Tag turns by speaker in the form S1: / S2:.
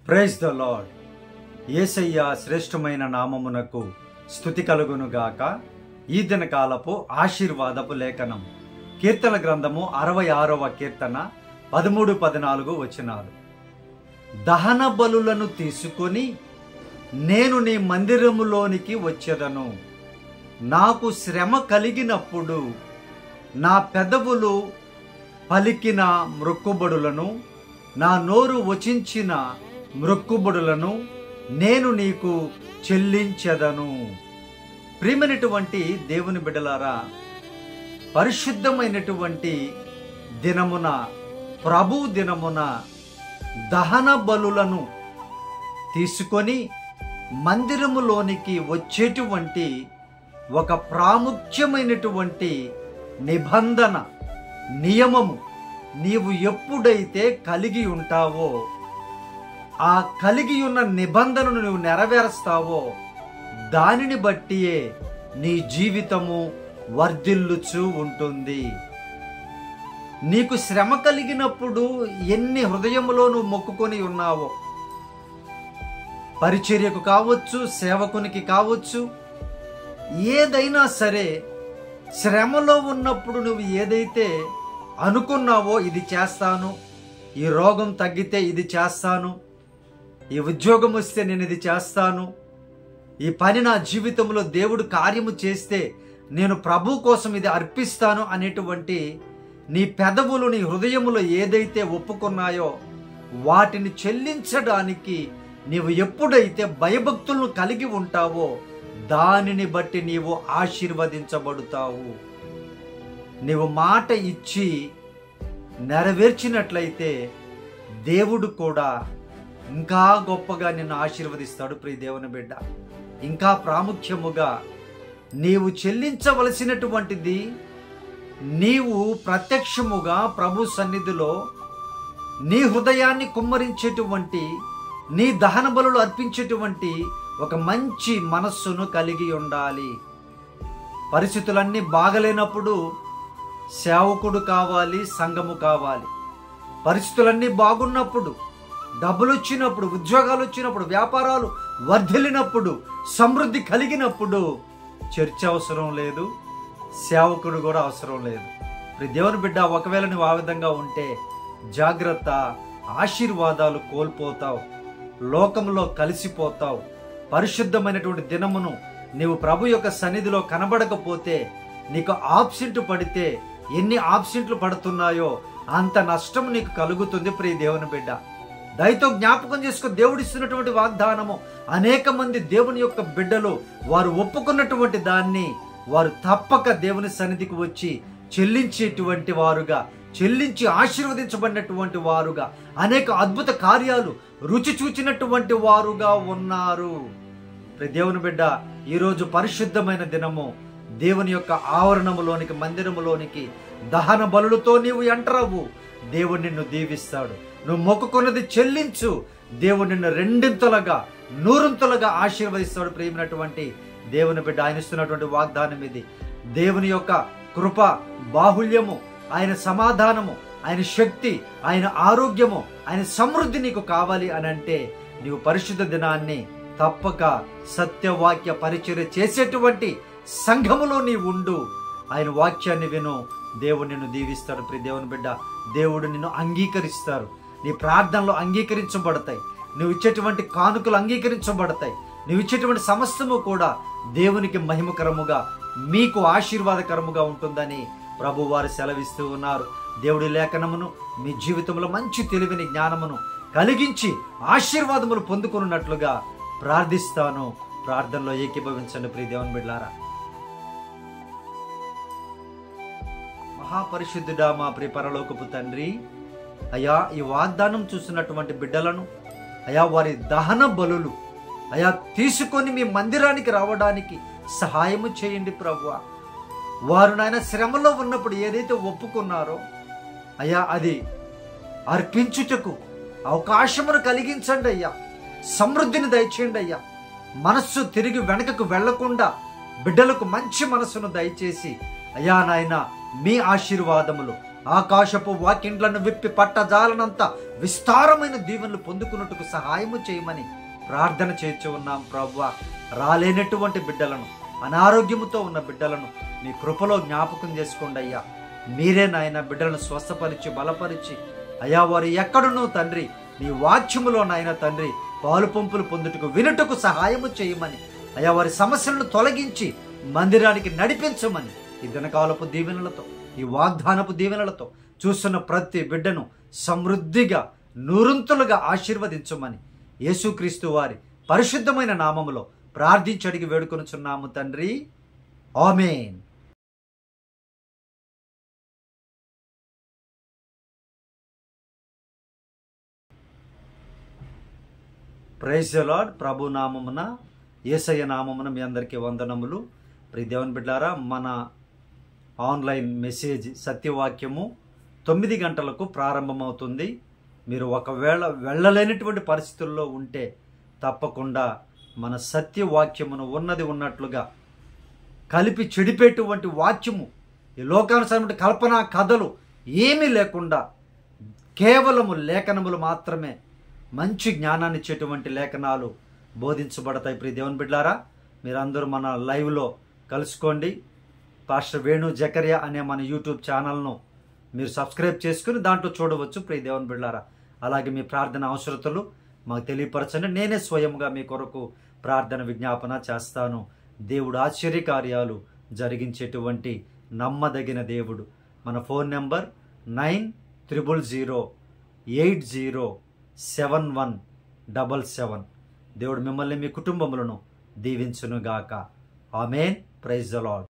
S1: praise the lord ఏసయ్య శ్రేష్టమైన నామమునకు స్థుతి కలుగునుగాక ఈ దినకాలపు ఆశీర్వాదపు లేఖనం కీర్తన గ్రంథము అరవై ఆరవ కీర్తన పదమూడు పద్నాలుగు వచనాలు దహన బలులను తీసుకొని నేను నీ మందిరములోనికి వచ్చేదను నాకు శ్రమ కలిగినప్పుడు నా పెదవులు పలికిన మ్రొక్కుబడులను నా నోరు వచించిన మ్రొక్కుబడులను నేను నీకు చెల్లించెదను ప్రియమైనటువంటి దేవుని బిడ్డలారా పరిశుద్ధమైనటువంటి దినమున ప్రభు దినమున దహన బలులను తీసుకొని మందిరములోనికి వచ్చేటువంటి ఒక ప్రాముఖ్యమైనటువంటి నిబంధన నియమము నీవు ఎప్పుడైతే కలిగి ఉంటావో ఆ కలిగి ఉన్న నిబంధనను నువ్వు నెరవేరుస్తావో దానిని బట్టియే నీ జీవితము వర్ధిల్లుచూ ఉంటుంది నీకు శ్రమ కలిగినప్పుడు ఎన్ని హృదయములో నువ్వు మొక్కుకొని ఉన్నావో పరిచర్యకు కావచ్చు సేవకునికి కావచ్చు ఏదైనా సరే శ్రమలో ఉన్నప్పుడు నువ్వు ఏదైతే అనుకున్నావో ఇది చేస్తాను ఈ రోగం తగ్గితే ఇది చేస్తాను ఈ ఉద్యోగం వస్తే నేను ఇది చేస్తాను ఈ పని నా జీవితంలో దేవుడు కార్యము చేస్తే నేను ప్రభు కోసం ఇది అర్పిస్తాను అనేటువంటి నీ పెదవులు నీ హృదయములో ఏదైతే ఒప్పుకున్నాయో వాటిని చెల్లించడానికి నీవు ఎప్పుడైతే భయభక్తులను కలిగి ఉంటావో దానిని బట్టి నీవు ఆశీర్వదించబడుతావు నీవు మాట ఇచ్చి నెరవేర్చినట్లయితే దేవుడు కూడా ఇంకా గొప్పగా నిన్ను ఆశీర్వదిస్తాడు ప్రియ దేవుని బిడ్డ ఇంకా ప్రాముఖ్యముగా నీవు చెల్లించవలసినటువంటిది నీవు ప్రత్యక్షముగా ప్రభు సన్నిధిలో నీ హృదయాన్ని కుమ్మరించేటువంటి నీ దహన బలులు అర్పించేటువంటి ఒక మంచి మనస్సును కలిగి ఉండాలి పరిస్థితులన్నీ బాగలేనప్పుడు సేవకుడు కావాలి సంఘము కావాలి పరిస్థితులన్నీ బాగున్నప్పుడు డబ్బులు వచ్చినప్పుడు ఉద్యోగాలు వచ్చినప్పుడు వ్యాపారాలు వర్ధిల్లినప్పుడు సమృద్ధి కలిగినప్పుడు చర్చ అవసరం లేదు సేవకుడు కూడా అవసరం లేదు ఇప్పుడు దేవుని బిడ్డ ఒకవేళ నువ్వు ఆ విధంగా ఉంటే జాగ్రత్త ఆశీర్వాదాలు కోల్పోతావు లోకంలో కలిసిపోతావు పరిశుద్ధమైనటువంటి దినమును నీవు ప్రభు యొక్క సన్నిధిలో కనబడకపోతే నీకు ఆబ్సెంట్ పడితే ఎన్ని ఆబ్సెంట్లు పడుతున్నాయో అంత నష్టం నీకు కలుగుతుంది ప్రియ దేవుని బిడ్డ దయతో జ్ఞాపకం చేసుకో దేవుడు ఇస్తున్నటువంటి వాగ్దానము అనేక మంది దేవుని యొక్క బిడ్డలు వారు ఒప్పుకున్నటువంటి దాన్ని వారు తప్పక దేవుని సన్నిధికి వచ్చి చెల్లించేటువంటి వారుగా చెల్లించి ఆశీర్వదించబడినటువంటి వారుగా అనేక అద్భుత కార్యాలు రుచి చూచినటువంటి వారుగా ఉన్నారు ప్రియ దేవుని బిడ్డ ఈరోజు పరిశుద్ధమైన దినము దేవుని యొక్క ఆవరణములోనికి మందిరములోనికి దహన బలులతో నీవు ఎంటరవు దేవుడు నిన్ను దీవిస్తాడు నువ్వు మొక్కుకున్నది చెల్లించు దేవుడు నిన్ను రెండింతలుగా నూరంతలుగా ఆశీర్వదిస్తాడు ప్రేమినటువంటి దేవుని బిడ్డ ఆయన ఇస్తున్నటువంటి వాగ్దానం ఇది దేవుని యొక్క కృప బాహుల్యము ఆయన సమాధానము ఆయన శక్తి ఆయన ఆరోగ్యము ఆయన సమృద్ధి నీకు కావాలి అని అంటే నీవు పరిశుద్ధ దినాన్ని తప్పక సత్యవాక్య పరిచర్య చేసేటువంటి సంఘములో నీ ఉండు ఆయన వాక్యాన్ని విను దేవుడు నిన్ను దీవిస్తాడు ప్రియ దేవుని బిడ్డ దేవుడు నిన్ను అంగీకరిస్తారు నీ ప్రార్థనలు అంగీకరించబడతాయి నువ్వు ఇచ్చేటువంటి కానుకలు అంగీకరించబడతాయి నువ్వు ఇచ్చేటువంటి సమస్తము కూడా దేవునికి మహిమకరముగా మీకు ఆశీర్వాదకరముగా ఉంటుందని ప్రభు వారు సెలవిస్తూ ఉన్నారు దేవుడి లేఖనమును మీ జీవితంలో మంచి తెలివిని జ్ఞానమును కలిగించి ఆశీర్వాదములు పొందుకున్నట్లుగా ప్రార్థిస్తాను ప్రార్థనలో ఏకీభవించండి ప్రియ దేవుని బిడ్లారా మహాపరిశుద్ధుడా మా ప్రియ పరలోకపు తండ్రి అయా ఈ వాగ్దానం చూస్తున్నటువంటి బిడ్డలను అయా వారి దహన బలులు అయా తీసుకొని మీ మందిరానికి రావడానికి సహాయము చేయండి ప్రభు వారు నాయన శ్రమలో ఉన్నప్పుడు ఏదైతే ఒప్పుకున్నారో అయ్యా అది అర్పించుటకు అవకాశమును కలిగించండి అయ్యా సమృద్ధిని దయచేయండి అయ్యా మనస్సు తిరిగి వెనకకు వెళ్లకుండా బిడ్డలకు మంచి మనస్సును దయచేసి అయ్యా నాయన మీ ఆశీర్వాదములు ఆకాశపు వాకిండ్లను విప్పి పట్టజాలనంత విస్తారమైన దీవెనలు పొందుకున్నట్టుకు సహాయము చేయమని ప్రార్థన చేర్చి ఉన్నాం ప్రవ్వ రాలేనటువంటి బిడ్డలను అనారోగ్యముతో ఉన్న బిడ్డలను మీ కృపలో జ్ఞాపకం చేసుకోండి అయ్యా మీరే నాయన బిడ్డలను స్వస్థపరిచి బలపరిచి అయ్యా వారు ఎక్కడునో తండ్రి నీ వాక్యములో నాయన తండ్రి పాలు పంపులు పొందుటకు వినుటకు సహాయము చేయమని అయ్యా వారి సమస్యలను తొలగించి మందిరానికి నడిపించమని ఈ దినకాలపు దీవెనలతో ఈ వాగ్దానపు దీవెనలతో చూస్తున్న ప్రతి బిడ్డను సమృద్ధిగా నూరంతులుగా ఆశీర్వదించమని యేసుక్రీస్తు వారి పరిశుద్ధమైన నామములో ప్రార్థించి అడిగి వేడుకొనుచున్నాము తండ్రి ఆమెన్ ప్రైజ్ లార్డ్ ప్రభు నామమున ఏసయ్య నామమున మీ అందరికీ వందనములు ప్రియ దేవుని బిడ్డారా మన ఆన్లైన్ మెసేజ్ సత్యవాక్యము తొమ్మిది గంటలకు ప్రారంభమవుతుంది మీరు ఒకవేళ వెళ్ళలేనటువంటి పరిస్థితుల్లో ఉంటే తప్పకుండా మన సత్యవాక్యమును ఉన్నది ఉన్నట్లుగా కలిపి చెడిపేటువంటి వాక్యము ఈ లోకానుసారమైన కల్పన కథలు ఏమీ లేకుండా కేవలము లేఖనములు మాత్రమే మంచి జ్ఞానాన్ని ఇచ్చేటువంటి లేఖనాలు బోధించబడతాయి ప్రియ దేవుని బిడ్డారా మీరందరూ మన లైవ్లో కలుసుకోండి పాస్టర్ వేణు జకరియా అనే మన యూట్యూబ్ ఛానల్ను మీరు సబ్స్క్రైబ్ చేసుకుని దాంట్లో చూడవచ్చు ప్రియ దేవుని బిడ్డారా అలాగే మీ ప్రార్థన అవసరతలు మాకు తెలియపరచండి నేనే స్వయంగా మీ కొరకు ప్రార్థన విజ్ఞాపన చేస్తాను దేవుడు ఆశ్చర్య కార్యాలు జరిగించేటువంటి నమ్మదగిన దేవుడు మన phone number nine triple zero eight zero seven one double seven దేవుడు మిమ్మల్ని మీ కుటుంబములను దీవించునుగాక ఆమెన్ ప్రైజ్ ద లాడ్